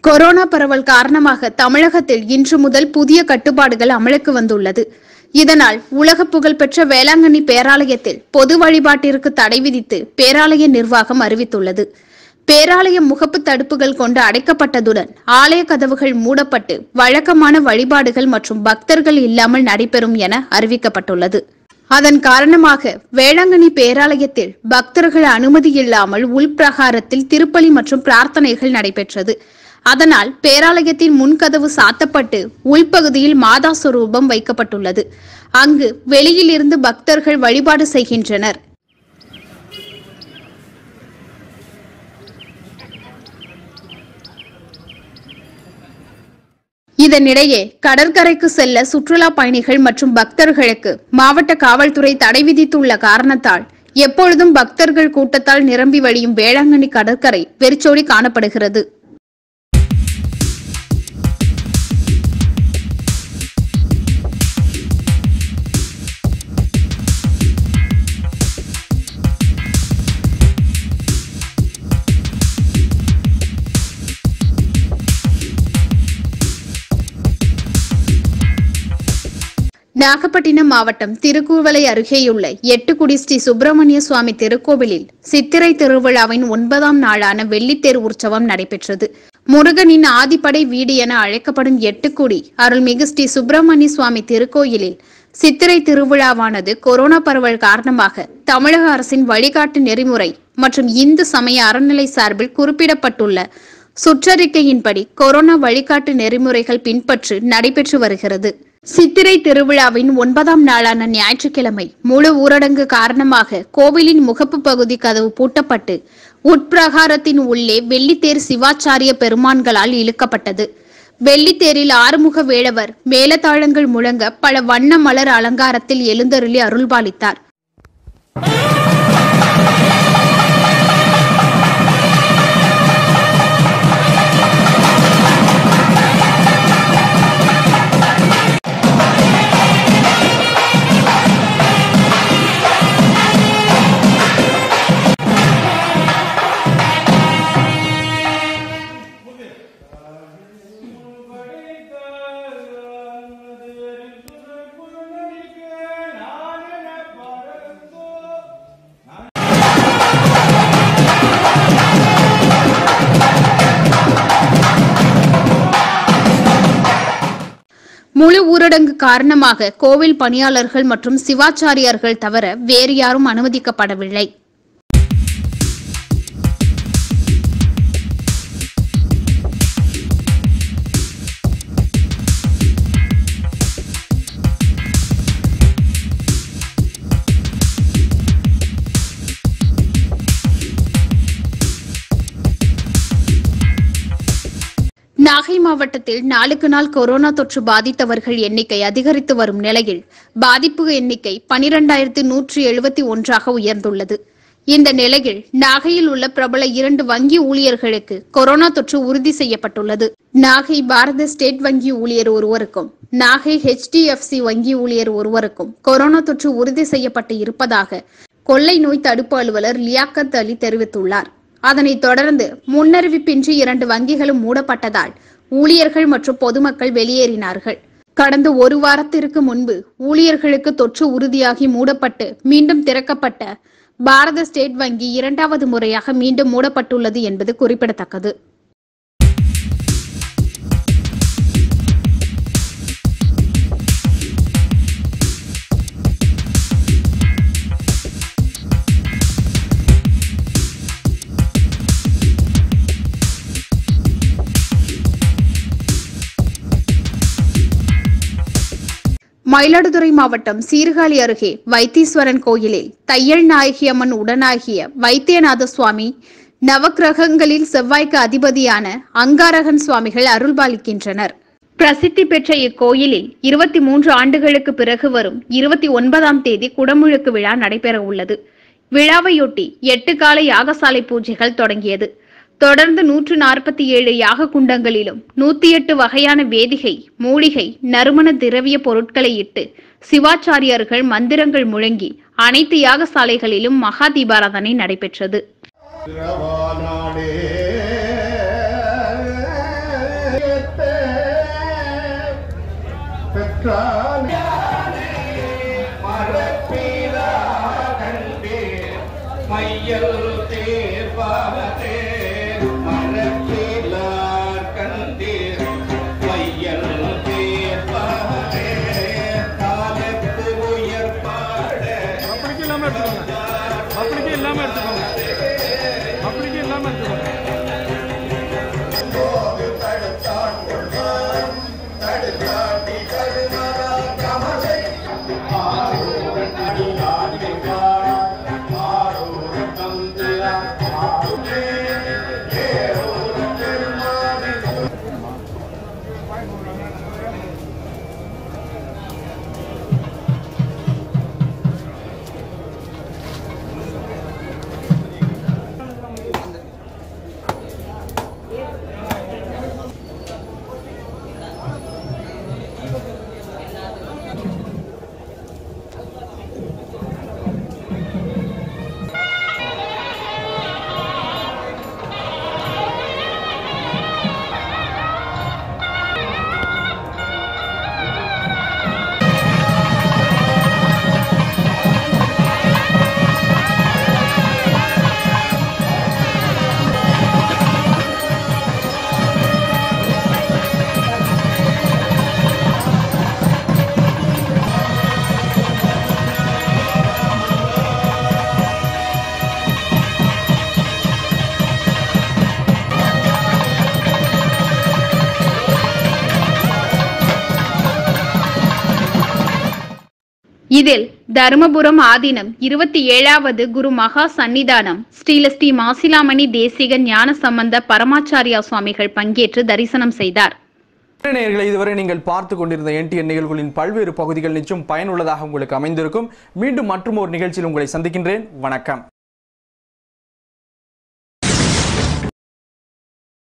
corona பரவல் காரணமாக தமிழகத்தில் இன்று முதல் புதிய கட்டுப்பாடுகள் அமலுக்கு வந்துள்ளது இதனால் உலக புகழ்பெற்ற வேளாங்கண்ணி பேராலயத்தில் பொது வழிபாட்டிற்கு தடை விதித்து பேராலய நிர்வாகம் அறிவித்துள்ளது பேராலய முகப்பு தடுப்புகள் கொண்டு அடைக்கப்பட்டதுடன் ஆலய கதவுகள் மூடப்பட்டு வழக்கமான வழிபாடுகள் மற்றும் பக்தர்கள் இல்லாமல் நடைபெறும் என அறிவிக்கப்பட்டுள்ளது அதன் காரணமாக வேளாங்கண்ணி பேராலயத்தில் பக்தர்கள் அனுமதி இல்லாமல் உள்பிரகாரத்தில் திருப்பலி மற்றும் பிரார்த்தனைகள் நடைபெற்றது அதனால் பேராலயத்தின் முன்கதவு சாத்தப்பட்டு உள்பகுதியில் மாதா சொரூபம் வைக்கப்பட்டுள்ளது அங்கு வெளியில் இருந்து பக்தர்கள் வழிபாடு செய்கின்றனர் இதனிடையே கடற்கரைக்கு செல்ல சுற்றுலா பயணிகள் மற்றும் பக்தர்களுக்கு மாவட்ட காவல்துறை தடை விதித்துள்ள காரணத்தால் எப்பொழுதும் பக்தர்கள் கூட்டத்தால் நிரம்பி வழியும் வேளாங்கண்ணி கடற்கரை வெறிச்சோடி காணப்படுகிறது நாகப்பட்டினம் மாவட்டம் திருக்கூவலை அருகேயுள்ள எட்டுக்குடி ஸ்ரீ சுப்பிரமணிய சுவாமி திருக்கோவிலில் சித்திரை திருவிழாவின் ஒன்பதாம் நாளான வெள்ளித்தேர் உற்சவம் நடைபெற்றது முருகனின் ஆதிப்படை வீடு என அழைக்கப்படும் எட்டுக்குடி அருள்மிகு ஸ்ரீ சுப்பிரமணிய சுவாமி திருக்கோயிலில் சித்திரை திருவிழாவானது கொரோனா பரவல் காரணமாக தமிழக அரசின் வழிகாட்டு நெறிமுறை மற்றும் இந்து சமய அறநிலை சார்பில் குறிப்பிடப்பட்டுள்ள சுற்றறிக்கையின்படி கொரோனா வழிகாட்டு நெறிமுறைகள் பின்பற்று நடைபெற்று வருகிறது சித்திரை திருவிழாவின் ஒன்பதாம் நாளான ஞாயிற்றுக்கிழமை முழு ஊரடங்கு காரணமாக கோவிலின் முகப்பு பகுதி கதவு பூட்டப்பட்டு உட்பிரகாரத்தின் உள்ளே வெள்ளித்தேர் சிவாச்சாரிய பெருமான்களால் இழுக்கப்பட்டது வெள்ளித்தேரில் ஆறுமுக வேளவர் மேலதாளங்கள் முழங்க பல வண்ண மலர் அலங்காரத்தில் எழுந்தருளி அருள்பாலித்தார் முழு ஊரடங்கு காரணமாக கோவில் பணியாளர்கள் மற்றும் சிவாச்சாரியார்கள் தவிர வேறு யாரும் அனுமதிக்கப்படவில்லை நாகை மாவட்டத்தில் நாளுக்கு நாள் கொரோனா தொற்று பாதித்தவர்கள் எண்ணிக்கை அதிகரித்து வரும் நிலையில் பாதிப்பு எண்ணிக்கை பனிரெண்டாயிரத்து நூற்றி எழுபத்தி ஒன்றாக உயர்ந்துள்ளது இந்த நிலையில் நாகையில் உள்ள பிரபல இரண்டு வங்கி ஊழியர்களுக்கு கொரோனா தொற்று உறுதி செய்யப்பட்டுள்ளது நாகை பாரத ஸ்டேட் வங்கி ஊழியர் ஒருவருக்கும் நாகை ஹெச்டிஎஃப்சி வங்கி ஊழியர் ஒருவருக்கும் கொரோனா தொற்று உறுதி செய்யப்பட்டு இருப்பதாக கொள்ளை நோய் தடுப்பு அலுவலர் லியாக்கத் அலி தெரிவித்துள்ளார் அதனைத் தொடர்ந்து முன்னறிவிப்பின்றி இரண்டு வங்கிகளும் மூடப்பட்டதால் ஊழியர்கள் மற்றும் பொதுமக்கள் வெளியேறினார்கள் கடந்த ஒரு வாரத்திற்கு முன்பு ஊழியர்களுக்கு தொற்று உறுதியாகி மூடப்பட்டு மீண்டும் திறக்கப்பட்ட பாரத ஸ்டேட் வங்கி இரண்டாவது முறையாக மீண்டும் மூடப்பட்டுள்ளது என்பது குறிப்பிடத்தக்கது மயிலாடுதுறை மாவட்டம் சீர்காழி அருகே வைத்தீஸ்வரன் கோயிலில் தையல் நாயகி அம்மன் உடனாகிய வைத்தியநாத சுவாமி நவக்கிரகங்களில் செவ்வாய்க்கு அதிபதியான அங்காரகன் சுவாமிகள் அருள்பாலிக்கின்றனர் பிரசித்தி பெற்ற இக்கோயிலில் இருபத்தி மூன்று ஆண்டுகளுக்கு பிறகு வரும் இருபத்தி ஒன்பதாம் தேதி குடமுழுக்கு விழா நடைபெற உள்ளது விழாவையொட்டி எட்டு கால யாகசாலை பூஜைகள் தொடங்கியது தொடர்ந்து நூற்று நாற்பத்தி ஏழு யாக குண்டங்களிலும் நூத்தி எட்டு வகையான வேதிகை மூலிகை நறுமண திரவிய பொருட்களை இட்டு சிவாச்சாரியர்கள் மந்திரங்கள் முழங்கி அனைத்து யாகசாலைகளிலும் மகா தீபாராதனை நடைபெற்றது திரவானாடே மையல் தேர்வானதே மரப்பிலார் கண்டீர் மையல் தேர்வானதே காலத்து உயர் பாட அப்படிக்கு இல்லாம எடுத்துக்கோங்க அப்படிக்கு இல்லாம எடுத்துக்கோங்க அப்படிக்கு இல்லாம எடுத்துக்கோங்க இதில் தருமபுரம் ஆதீனம் இருபத்தி ஏழாவது குரு மகா சந்நிதானம் ஸ்ரீலஸ்ரீ மாசிலாமணி தேசிக ஞான சம்பந்த பரமாச்சாரியா சுவாமிகள் பங்கேற்று தரிசனம் செய்தார் நேயர்களை இதுவரை நீங்கள் பார்த்து கொண்டிருந்த என்டிஎன் நிகழ்வுகளின் பல்வேறு பகுதிகள் நிச்சயம் பயனுள்ளதாக உங்களுக்கு அமைந்திருக்கும் மீண்டும் மற்றும் ஒரு நிகழ்ச்சியில் உங்களை சந்திக்கின்றேன் வணக்கம்